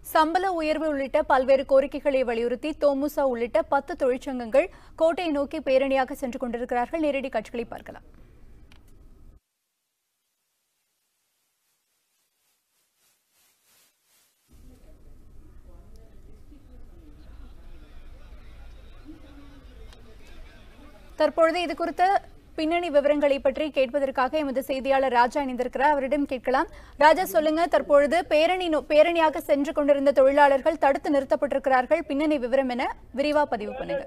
சம்பள உயர்வு உள்ளிட்ட பல்வேறு கோரிக்கைகளை வலியுறுத்தி தோமுசா உள்ளிட்ட பத்து தொழிற்சங்கங்கள் கோட்டையை நோக்கி பேரணியாக சென்று கொண்டிருக்கிறார்கள் நேரடி காட்சிகளை பார்க்கலாம் தற்பொழுது இது குறித்த பின்னணி விவரங்களை பற்றி கேட்பதற்காக எமது செய்தியாளர் ராஜா இணைந்திருக்கிறார் அவரிடம் கேட்கலாம் ராஜா சொல்லுங்க தற்பொழுது பேரணி நோ- பேரணியாக சென்று கொண்டிருந்த தொழிலாளர்கள் தடுத்து நிறுத்தப்பட்டிருக்கிறார்கள் பின்னணி விவரம் என விரிவா பதிவு பண்ணுங்க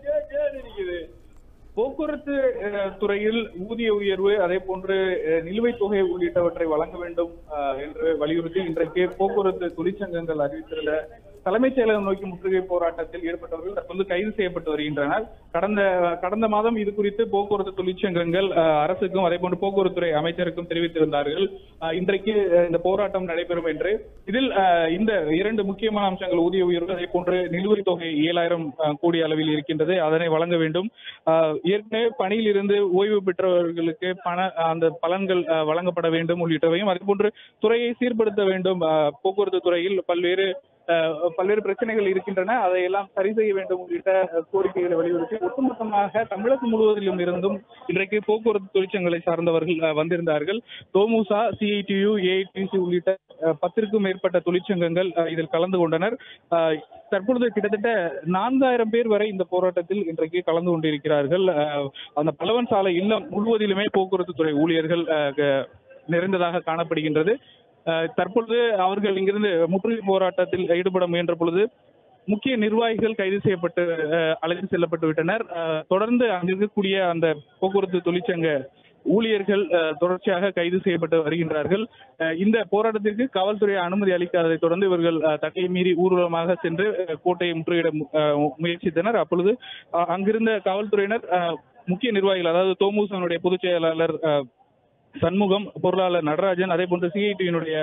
போக்குவரத்து அஹ், துறையில் ஊதிய உயர்வு அதே போன்று அஹ், நிலுவைத் தொகை உள்ளிட்டவற்றை வழங்க வேண்டும் அஹ், என்று வலியுறுத்தி இன்றைக்கு போக்குவரத்து தொழிற்சங்கங்கள் அறிவித்துள்ள தலைமைச் செயலகம் நோக்கி முற்றுகை போராட்டத்தில் ஈடுபட்டவர்கள் தற்போது கைது செய்யப்பட்டு வருகின்றனர் கடந்த கடந்த மாதம் இது குறித்து போக்குவரத்து தொழிற்சங்கங்கள் அஹ், அரசுக்கும் அதே போன்று போக்குவரத்துறை அமைச்சருக்கும் தெரிவித்திருந்தார்கள் அஹ், இன்றைக்கு அஹ், இந்த போராட்டம் நடைபெறும் என்று இதில் அஹ், இந்த இரண்டு முக்கியமான அம்சங்கள் ஊதிய உயர்வு அதே போன்று நிலுவைத் தொகை ஏழாயிரம் கோடி அளவில் இருக்கின்றது அதனை வழங்க வேண்டும் அஹ், ஏற்கனவே பணியில் இருந்து ஓய்வு பெற்றவர்களுக்கு பண அந்த பலன்கள் அஹ், வழங்கப்பட வேண்டும் உள்ளிட்டவையும் அதே போன்று துறையை சீர்படுத்த வேண்டும் அஹ், போக்குவரத்து துறையில் பல்வேறு அஹ், பல்வேறு பிரச்சனைகள் இருக்கின்றன அதையெல்லாம் சரி செய்ய வேண்டும் உள்ளிட்ட அஹ், கோரிக்கைகளை வலியுறுத்தி ஒட்டுமொத்தமாக தமிழகம் முழுவதிலும் இருந்தும் இன்றைக்கு போக்குவரத்து தொழிற்சங்கங்களை சார்ந்தவர்கள் அஹ், வந்திருந்தார்கள் தோமுசா சிஐடியு ஏஐடிசி உள்ளிட்ட அஹ், பத்திற்கும் மேற்பட்ட தொழிற்சங்கங்கள் அஹ், இதில் கலந்து கொண்டனர் அஹ், தற்பொழுது கிட்டத்தட்ட நான்காயிரம் பேர் வரை இந்த போராட்டத்தில் இன்றைக்கு கலந்து கொண்டிருக்கிறார்கள் அஹ், அந்த பலவன் சாலை இல்லம் முழுவதிலுமே போக்குவரத்து துறை ஊழியர்கள் அஹ், க- நிறைந்ததாக காணப்படுகின்றது அஹ், தற்பொழுது அவர்கள் இங்கிருந்து முற்றுகை போராட்டத்தில் ஈடுபட முயன்ற பொழுது முக்கிய நிர்வாகிகள் கைது செய்யப்பட்டு அஹ், அழைத்து செல்லப்பட்டு விட்டனர் அஹ், தொடர்ந்து அங்கு இருக்கக்கூடிய அந்த போக்குவரத்து தொழிற்சங்க ஊழியர்கள் அஹ், தொடர்ச்சியாக கைது செய்யப்பட்டு வருகின்றார்கள் அஹ், இந்த போராட்டத்திற்கு காவல்துறை அனுமதி அளிக்காததை தொடர்ந்து இவர்கள் அஹ், தடையை மீறி ஊர்வலமாக சென்று அஹ், கோட்டையை முற்றுகையிட மு- அஹ், முயற்சித்தனர் அப்பொழுது அஹ், அங்கிருந்த காவல்துறையினர் அஹ், முக்கிய நிர்வாகிகள் அதாவது தோமுசனுடைய பொதுச் செயலாளர் அஹ், சண்முகம் பொருளாளர் நடராஜன் அதே போன்று சிஐடியினுடைய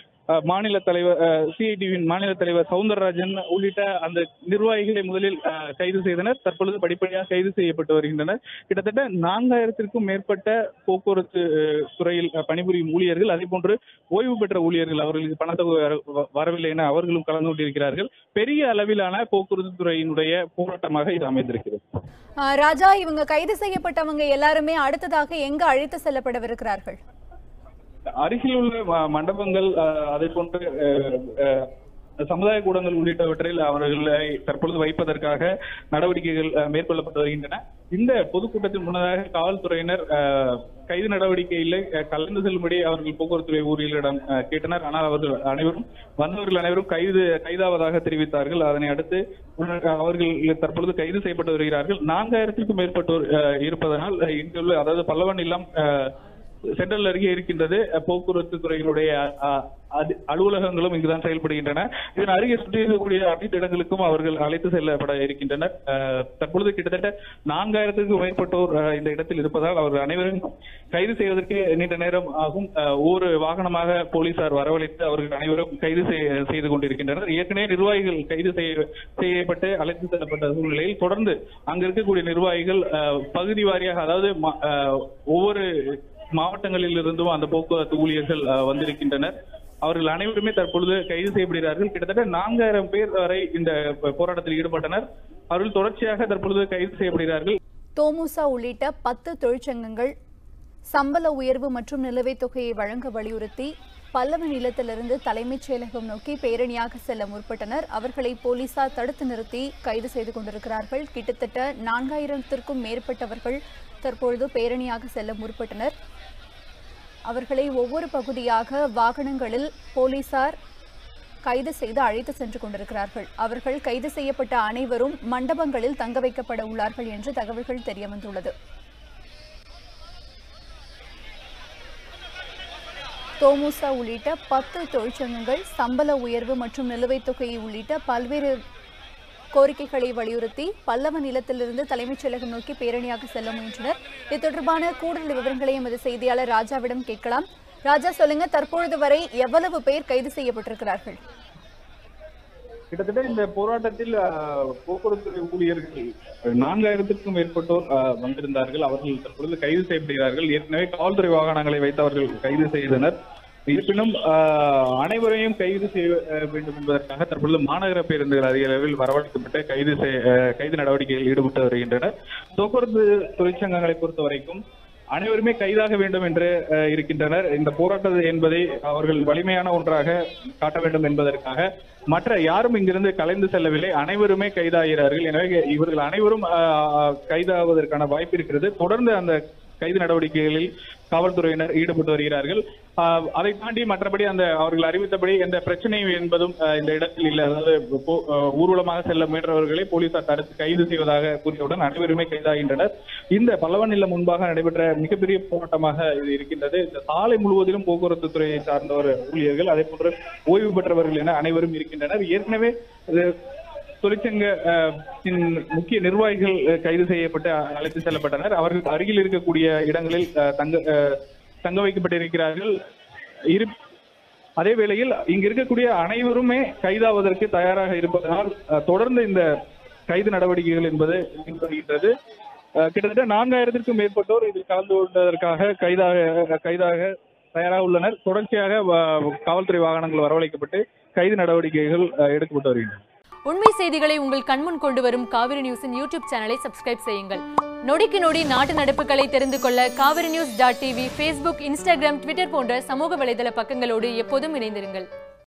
மாநில தலைவர் சிஐடிவின் மாநில தலைவர் சவுந்தரராஜன் உள்ளிட்ட அந்த நிர்வாகிகளை முதலில் அஹ், கைது செய்தனர் தற்பொழுது படிப்படியாக கைது செய்யப்பட்டு வருகின்றனர் கிட்டத்தட்ட நான்காயிரத்திற்கும் மேற்பட்ட போக்குவரத்து அஹ், துறையில் அஹ், பணிபுரியும் ஊழியர்கள் அதே போன்று ஓய்வு பெற்ற ஊழியர்கள் அவர்களுக்கு பணத்தொகை வர- வ- வரவில்லை என அவர்களும் கலந்து கொண்டிருக்கிறார்கள் பெரிய அளவிலான போக்குவரத்து துறையினுடைய போராட்டமாக இது அமைந்திருக்கிறது அஹ், ராஜா இவங்க கைது செய்யப்பட்டவங்க எல்லாருமே அடுத்ததாக எங்க அழைத்து செல்லப்படவிருக்கிறார்கள் அருகில் உள்ள ம- மண்டபங்கள் அஹ், அதே போன்று அஹ், அஹ், சமுதாய கூடங்கள் உள்ளிட்டவற்றில் அவர்களை தற்பொழுது வைப்பதற்காக நடவடிக்கைகள் அஹ், மேற்கொள்ளப்பட்டு வருகின்றன இந்த பொதுக்கூட்டத்தின் முன்னதாக காவல்துறையினர் அஹ், கைது நடவடிக்கையில் அஹ், கலந்து செல்லும்படி அவர்கள் போக்குவரத்துறை ஊழியர்களிடம் அஹ், கேட்டனர் ஆனால் அவர்கள் அனைவரும் வந்தவர்கள் அனைவரும் கைது கைதாவதாக தெரிவித்தார்கள் அதனை அடுத்து முன்னர் அவர்கள் தற்பொழுது கைது செய்யப்பட்டு வருகிறார்கள் நான்காயிரத்திற்கும் மேற்பட்டோர் அஹ், இருப்பதனால் அஹ், இங்குள்ள அதாவது பல்லவன் இல்லம் அஹ், சென்ட்ரல் அருகே இருக்கின்றது அஹ், போக்குவரத்து துறையினுடைய அஹ், அது- அலுவலகங்களும் இங்குதான் செயல்படுகின்றன இதன் அருகே சுற்றி இருக்கக்கூடிய அனைத்து இடங்களுக்கும் அவர்கள் அழைத்து செல்லப்பட இருக்கின்றனர் அஹ், தற்பொழுது கிட்டத்தட்ட நான்காயிரத்திற்கும் மேற்பட்டோர் அஹ், இந்த இடத்தில் இருப்பதால் அவர்கள் அனைவரும் கைது செய்வதற்கு நீண்ட நேரம் ஆகும் அஹ், ஒவ்வொரு வாகனமாக போலீசார் வரவழைத்து அவர்கள் அனைவரும் கைது செய்ய- செய்து கொண்டிருக்கின்றனர் ஏற்கனவே நிர்வாகிகள் கைது செய்ய- செய்யப்பட்டு அழைத்து செல்லப்பட்ட சூழ்நிலையில் தொடர்ந்து அங்க இருக்கக்கூடிய நிர்வாகிகள் அஹ், பகுதி வாரியாக அதாவது ம- அஹ், ஒவ்வொரு மாவட்டங்களில் இருந்தும் அந்த போக்குவரத்து ஊழியர்கள் அஹ், வந்திருக்கின்றனர் அவர்கள் அனைவருமே தற்பொழுது கைது செய்யப்படுகிறார்கள் கிட்டத்தட்ட நான்காயிரம் பேர் வரை இந்த போராட்டத்தில் ஈடுபட்டனர் அவர்கள் தொடர்ச்சியாக தற்பொழுது கைது செய்யப்படுகிறார்கள் தோமுசா உள்ளிட்ட பத்து தொழிற்சங்கங்கள் சம்பள உயர்வு மற்றும் நிலுவைத் தொகையை வழங்க வலியுறுத்தி பல்லவ நிலத்திலிருந்து தலைமைச் செயலகம் நோக்கி பேரணியாக செல்ல முற்பட்டனர் அவர்களை போலீசார் தடுத்து நிறுத்தி கைது செய்து கொண்டிருக்கிறார்கள் கிட்டத்தட்ட நான்காயிரத்திற்கும் மேற்பட்டவர்கள் தற்பொழுது பேரணியாக செல்ல முற்பட்டனர் அவர்களை ஒவ்வொரு பகுதியாக வாகனங்களில் போலீசார் கைது செய்து அழைத்து சென்று கொண்டிருக்கிறார்கள் அவர்கள் கைது செய்யப்பட்ட அனைவரும் மண்டபங்களில் தங்க வைக்கப்பட உள்ளார்கள் என்று தகவல்கள் தெரியவந்துள்ளது தோமுசா உள்ளிட்ட பத்து தொழிற்சங்கங்கள் சம்பள உயர்வு மற்றும் நிலுவைத் தொகையை உள்ளிட்ட பல்வேறு கோரிக்கைகளை வலியுறுத்தி பல்லவ நிலத்திலிருந்து தலைமைச் செயலகம் நோக்கி பேரணியாக செல்ல முயன்றனர் இது தொடர்பான கூடுதல் விவரங்களை எமது செய்தியாளர் ராஜாவிடம் கேட்கலாம் ராஜா சொல்லுங்க தற்பொழுது வரை எவ்வளவு பேர் கைது செய்யப்பட்டிருக்கிறார்கள் கிட்டத்தட்ட இந்த போராட்டத்தில் அஹ், போக்குவரத்து ஊழியர்கள் நான்காயிரத்திற்கும் மேற்பட்டோர் அஹ், வந்திருந்தார்கள் அவர்கள் தற்பொழுது கைது செய்யப்படுகிறார்கள் ஏற்கனவே காவல்துறை வாகனங்களை வைத்து அவர்கள் கைது செய்தனர் இருப்பினும் ஆஹ், அனைவரையும் கைது செய்ய அஹ், வேண்டும் என்பதற்காக தற்பொழுது மாநகர பேருந்துகள் அதிக அளவில் வரவழைக்கப்பட்டு கைது செய்- அஹ், கைது நடவடிக்கையில் ஈடுபட்டு வருகின்றனர் போக்குவரத்து தொழிற்சங்கங்களை பொறுத்த வரைக்கும் அனைவருமே கைதாக வேண்டும் என்று அஹ், இருக்கின்றனர் இந்த போராட்டம் என்பதை அவர்கள் வலிமையான ஒன்றாக காட்ட வேண்டும் என்பதற்காக மற்ற யாரும் இங்கிருந்து கலைந்து செல்லவில்லை அனைவருமே கைதாகிறார்கள் எனவே இவர்கள் அனைவரும் ஆஹ், கைதாவதற்கான வாய்ப்பு இருக்கிறது தொடர்ந்து அந்த கைது நடவடிக்கைகளில் காவல்துறையினர் ஈடுபட்டு வருகிறார்கள் ஆஹ், அதை தாண்டி மற்றபடி அந்த அவர்கள் அறிவித்தபடி எந்த பிரச்சனையும் என்பதும் ஆஹ், இந்த இடத்தில் இல்லை அதாவது போ- ஆஹ், ஊர்வலமாக செல்ல முயன்றவர்களை போலீசார் தடுத்து கைது செய்வதாக கூறியவுடன் அனைவருமே கைதாகின்றனர் இந்த பல்லவன் இல்லம் முன்பாக நடைபெற்ற மிகப்பெரிய போராட்டமாக இது இருக்கின்றது இந்த சாலை முழுவதிலும் போக்குவரத்து துறையை சார்ந்தவர் ஊழியர்கள் அதே போன்று ஓய்வு பெற்றவர்கள் என அனைவரும் இருக்கின்றனர் ஏற்கனவே இது தொழிற்சங்க அஹ், இன் முக்கிய நிர்வாகிகள் அஹ், கைது செய்யப்பட்டு அ- அழைத்து செல்லப்பட்டனர் அவர்கள் அருகில் இருக்கக்கூடிய இடங்களில் அஹ், தங்க அஹ், தங்க வைக்கப்பட்டிருக்கிறார்கள் இரு அதே வேளையில் இங்கு இருக்கக்கூடிய அனைவருமே கைதாவதற்கு தயாராக இருப்பதனால் அஹ், தொடர்ந்து இந்த கைது நடவடிக்கைகள் என்பது பின்வருகின்றது அஹ், கிட்டத்தட்ட நான்காயிரத்திற்கும் மேற்பட்டோர் இதில் கலந்து கொண்டதற்காக கைதாக கைதாக தயாராக உள்ளனர் தொடர்ச்சியாக வ- காவல்துறை வாகனங்கள் வரவழைக்கப்பட்டு கைது நடவடிக்கைகள் அஹ், எடுக்கப்பட்டு வருகின்றன உண்மை செய்திகளை உங்கள் கண்முன் கொண்டு வரும் காவிரி நியூஸின் யூடியூப் சேனலை சப்ஸ்கிரைப் செய்யுங்கள் நொடிக்கு நொடி நாட்டு நடப்புகளை தெரிந்து கொள்ள Kaveri news dot TV Facebook Instagram Twitter போன்ற சமூக வலைதள பக்கங்களோடு எப்போதும் இணைந்திருங்கள்